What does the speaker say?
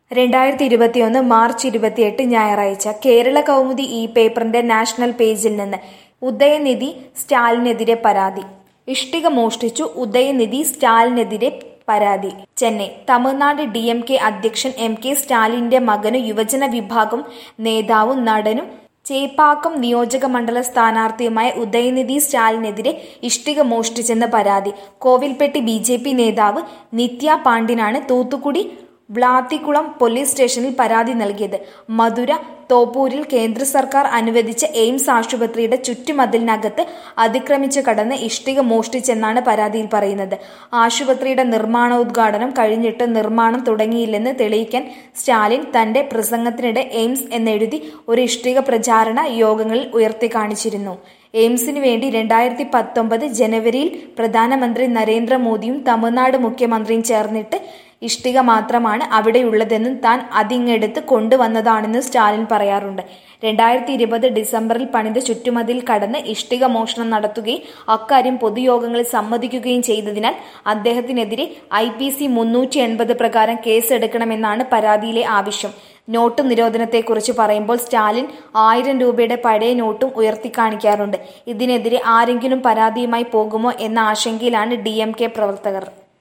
രണ്ടായിരത്തി ഇരുപത്തിയൊന്ന് മാർച്ച് ഇരുപത്തിയെട്ട് ഞായറാഴ്ച കേരള കൗമുദി ഇ പേപ്പറിന്റെ നാഷണൽ പേജിൽ നിന്ന് ഉദയനിധി സ്റ്റാലിനെതിരെ പരാതി ഇഷ്ടിക മോഷ്ടിച്ചു ഉദയനിധി സ്റ്റാലിനെതിരെ പരാതി Chennai Tamil Nadu D M K അധ്യക്ഷൻ എം കെ സ്റ്റാലിന്റെ മകനും യുവജന വിഭാഗം നേതാവും നടനും ചേപ്പാക്കം നിയോജക മണ്ഡല സ്ഥാനാർത്ഥിയുമായ ഉദയനിധി സ്റ്റാലിനെതിരെ ഇഷ്ടിക മോഷ്ടിച്ചെന്ന പരാതി കോവിൽപ്പെട്ടി ബി ജെ പി നേതാവ് നിത്യ പാണ്ഡ്യനാണ് തൂത്തുക്കുടി വ്ളാത്തിക്കുളം പോലീസ് സ്റ്റേഷനിൽ പരാതി നൽകിയത് മധുര തോപ്പൂരിൽ കേന്ദ്ര സർക്കാർ അനുവദിച്ച എയിംസ് ആശുപത്രിയുടെ ചുറ്റുമതിലിനകത്ത് അതിക്രമിച്ചു കടന്ന് ഇഷ്ടിക മോഷ്ടിച്ചെന്നാണ് പരാതിയിൽ പറയുന്നത് ആശുപത്രിയുടെ നിർമ്മാണോദ്ഘാടനം കഴിഞ്ഞിട്ട് നിർമ്മാണം തുടങ്ങിയില്ലെന്ന് തെളിയിക്കാൻ സ്റ്റാലിൻ തന്റെ പ്രസംഗത്തിനിടെ എയിംസ് എന്നെഴുതി ഒരു ഇഷ്ടിക പ്രചാരണ യോഗങ്ങളിൽ ഉയർത്തി കാണിച്ചിരുന്നു എയിംസിന് വേണ്ടി രണ്ടായിരത്തി പത്തൊമ്പത് ജനുവരിയിൽ പ്രധാനമന്ത്രി നരേന്ദ്രമോദിയും തമിഴ്നാട് മുഖ്യമന്ത്രിയും ചേർന്നിട്ട് ഇഷ്ടിക മാത്രമാണ് അവിടെയുള്ളതെന്നും താൻ അതിങ്ങെടുത്ത് കൊണ്ടുവന്നതാണെന്നും സ്റ്റാലിൻ പറയാറുണ്ട് രണ്ടായിരത്തി ഇരുപത് ഡിസംബറിൽ പണിത ചുറ്റുമതിൽ കടന്ന് ഇഷ്ടിക മോഷണം നടത്തുകയും അക്കാര്യം പൊതുയോഗങ്ങളിൽ സമ്മതിക്കുകയും ചെയ്തതിനാൽ അദ്ദേഹത്തിനെതിരെ ഐ പി സി മുന്നൂറ്റി എൺപത് പ്രകാരം കേസെടുക്കണമെന്നാണ് പരാതിയിലെ ആവശ്യം നോട്ട് നിരോധനത്തെക്കുറിച്ച് പറയുമ്പോൾ സ്റ്റാലിൻ ആയിരം രൂപയുടെ പഴയ നോട്ടും ഉയർത്തിക്കാണിക്കാറുണ്ട് ഇതിനെതിരെ ആരെങ്കിലും പരാതിയുമായി പോകുമോ എന്ന ആശങ്കയിലാണ് ഡി പ്രവർത്തകർ